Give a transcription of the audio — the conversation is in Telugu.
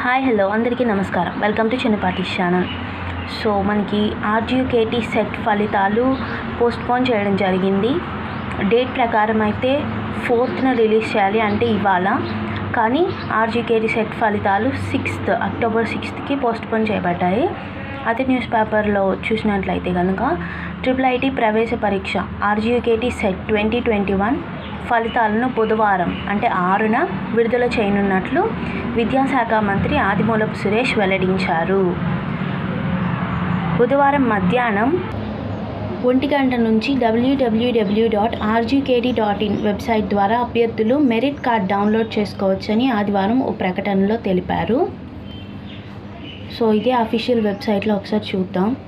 హాయ్ హలో అందరికీ నమస్కారం వెల్కమ్ టు చిన్నపాటి ఛానల్ సో మనకి ఆర్జీకేటీ సెట్ ఫలితాలు పోస్ట్పోన్ చేయడం జరిగింది డేట్ ప్రకారం అయితే ఫోర్త్న రిలీజ్ చేయాలి అంటే ఇవాళ కానీ ఆర్జీకేటీ సెట్ ఫలితాలు సిక్స్త్ అక్టోబర్ సిక్స్త్కి పోస్ట్పోన్ చేయబడ్డాయి అదే న్యూస్ పేపర్లో చూసినట్లయితే కనుక ట్రిపుల్ ఐటీ ప్రవేశ పరీక్ష RGKT CET twenty twenty one ఫలితాలను బుధవారం అంటే ఆరున విడుదల చేయనున్నట్లు విద్యాశాఖ మంత్రి ఆదిమూలపు సురేష్ వెల్లడించారు బుధవారం మధ్యాహ్నం ఒంటి గంట నుంచి WWW dot RGKT dot in website ద్వారా అభ్యర్థులు మెరిట్ కార్డ్ డౌన్లోడ్ చేసుకోవచ్చని ఆదివారం ఓ ప్రకటనలో తెలిపారు సో ఇదే అఫీషియల్ వెబ్సైట్లో ఒకసారి చూద్దాం